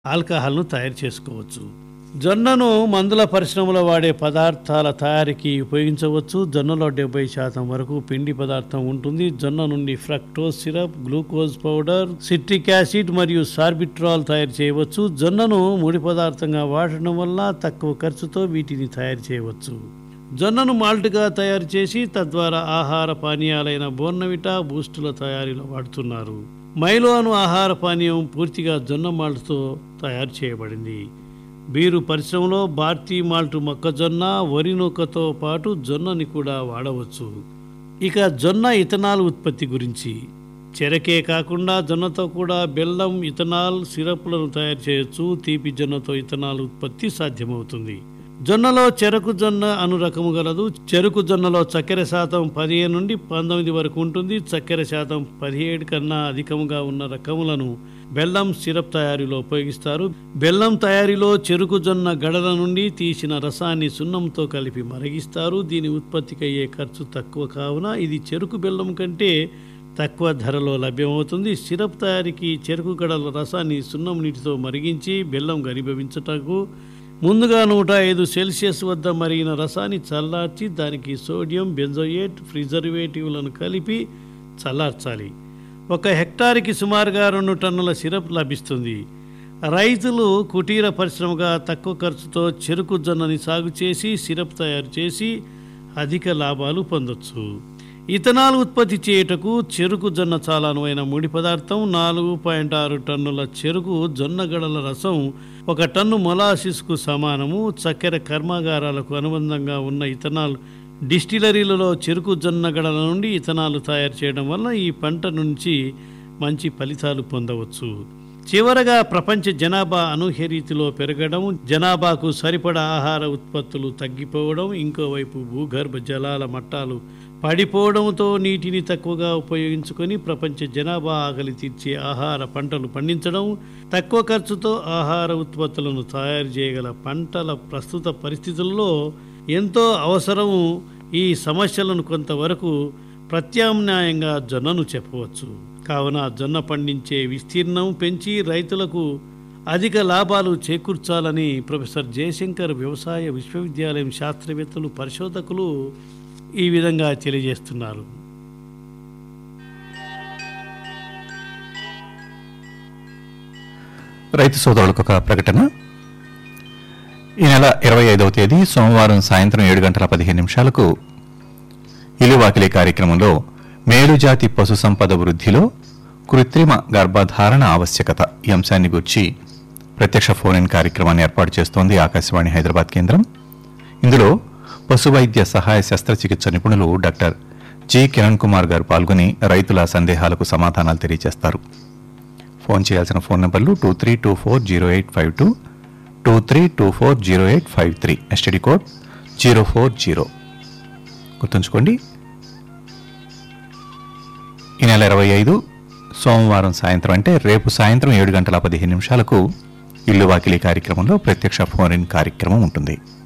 ఆల్కహాల్ను తయారు చేసుకోవచ్చు జొన్నను మందుల పరిశ్రమలో వాడే పదార్థాల తయారీకి ఉపయోగించవచ్చు జొన్నలో డెబ్బై శాతం వరకు పిండి పదార్థం ఉంటుంది జొన్న నుండి fructose syrup glucose powder citric acid మరియు సార్బిట్రాల్ తయారు చేయవచ్చు జొన్నను ముడి పదార్థంగా వాడటం వల్ల తక్కువ ఖర్చుతో వీటిని తయారు చేయవచ్చు జొన్నను మాల్ట్గా తయారు చేసి తద్వారా ఆహార పానీయాలైన బోర్నవిటా బూస్టుల తయారీలో వాడుతున్నారు మైలో అను ఆహార పానీయం పూర్తిగా జొన్న మాల్ట్తో తయారు చేయబడింది బీరు పరిశ్రమలో భారతీ మాల్ట్ మొక్కజొన్న వరి నూకతో పాటు జొన్నని కూడా వాడవచ్చు ఇక జొన్న ఇథనాల్ ఉత్పత్తి గురించి చెరకే కాకుండా జొన్నతో కూడా బెల్లం ఇథనాల్ సిరప్లను తయారు చేయొచ్చు తీపి జొన్నతో ఇథనాల్ ఉత్పత్తి సాధ్యమవుతుంది జొన్నలో చెరకు జొన్న అను రకము గలదు చెరుకు జొన్నలో చక్కెర శాతం పదిహేను నుండి పంతొమ్మిది వరకు ఉంటుంది చక్కెర శాతం పదిహేడు కన్నా అధికముగా ఉన్న రకములను బెల్లం సిరప్ తయారీలో ఉపయోగిస్తారు బెల్లం తయారీలో చెరుకు జొన్న గడల నుండి తీసిన రసాన్ని సున్నంతో కలిపి మరిగిస్తారు దీని ఉత్పత్తికి అయ్యే ఖర్చు తక్కువ కావున ఇది చెరుకు బెల్లం కంటే తక్కువ ధరలో లభ్యమవుతుంది సిరప్ తయారీకి చెరుకు గడల రసాన్ని సున్నం నీటితో మరిగించి బెల్లం గరిభవించటకు ముందుగా నూట ఐదు సెల్సియస్ వద్ద మరిగిన రసాన్ని చల్లార్చి దానికి సోడియం బెంజోయేట్ ప్రిజర్వేటివ్లను కలిపి చల్లార్చాలి ఒక హెక్టార్కి సుమారుగా రెండు టన్నుల సిరప్ లభిస్తుంది రైతులు కుటీర పరిశ్రమగా తక్కువ ఖర్చుతో చెరుకు జొన్నని సాగు చేసి సిరప్ తయారు చేసి అధిక లాభాలు పొందొచ్చు ఇథనాల్ ఉత్పత్తి చేయుటకు చెరుకు జొన్న చాలా అనువైన ముడి పదార్థం నాలుగు పాయింట్ ఆరు టన్నుల చెరుకు జొన్న గడల రసం ఒక టన్ను మొలాసిస్కు సమానము చక్కెర కర్మాగారాలకు అనుబంధంగా ఉన్న ఇథనాల్ డిస్టిలరీలలో చెరుకు జొన్న గడల నుండి ఇథనాల్ తయారు చేయడం వల్ల ఈ పంట నుంచి మంచి ఫలితాలు పొందవచ్చు చివరగా ప్రపంచ జనాభా అనూహ్య రీతిలో పెరగడం జనాభాకు సరిపడా ఆహార ఉత్పత్తులు తగ్గిపోవడం ఇంకోవైపు భూగర్భ జలాల మట్టాలు పడిపోవడంతో నీటిని తక్కువగా ఉపయోగించుకొని ప్రపంచ జనాభా ఆకలి తీర్చే ఆహార పంటలు పండించడం తక్కువ ఖర్చుతో ఆహార ఉత్పత్తులను తయారు చేయగల పంటల ప్రస్తుత పరిస్థితుల్లో ఎంతో అవసరము ఈ సమస్యలను కొంతవరకు ప్రత్యామ్నాయంగా జొన్నను చెప్పవచ్చు కావున జొన్న పండించే విస్తీర్ణం పెంచి రైతులకు అధిక లాభాలు చేకూర్చాలని ప్రొఫెసర్ జయశంకర్ వ్యవసాయ విశ్వవిద్యాలయం శాస్త్రవేత్తలు పరిశోధకులు ఈ విధంగా తెలియజేస్తున్నారు రైతు సోదరులకు ఒక ప్రకటన ఈ నెల ఇరవై ఐదవ తేదీ సోమవారం సాయంత్రం ఏడు గంటల పదిహేను నిమిషాలకు ఇలువాకిలి కార్యక్రమంలో మేలుజాతి పశు సంపద వృద్ధిలో కృత్రిమ గర్భధారణ ఆవశ్యకత ఈ అంశాన్ని గురించి ప్రత్యక్ష ఫోన్ ఇన్ కార్యక్రమాన్ని ఏర్పాటు చేస్తోంది ఆకాశవాణి హైదరాబాద్ కేంద్రం ఇందులో పశు వైద్య సహాయ శస్త్రచికిత్స నిపుణులు డాక్టర్ జి కిరణ్ కుమార్ గారు పాల్గొని రైతుల సందేహాలకు సమాధానాలు తెలియజేస్తారు ఫోన్ చేయాల్సిన ఫోన్ నంబర్లు two three two four zero eight five two two three two four zero eight five three STD code zero four zero గుర్తుంచుకోండి ఈ నెల ఇరవై ఐదు సోమవారం సాయంత్రం అంటే రేపు సాయంత్రం ఏడు గంటల పదిహేను నిమిషాలకు ఇల్లు వాకిలి కార్యక్రమంలో ప్రత్యక్ష ఫోన్ ఇన్ కార్యక్రమం ఉంటుంది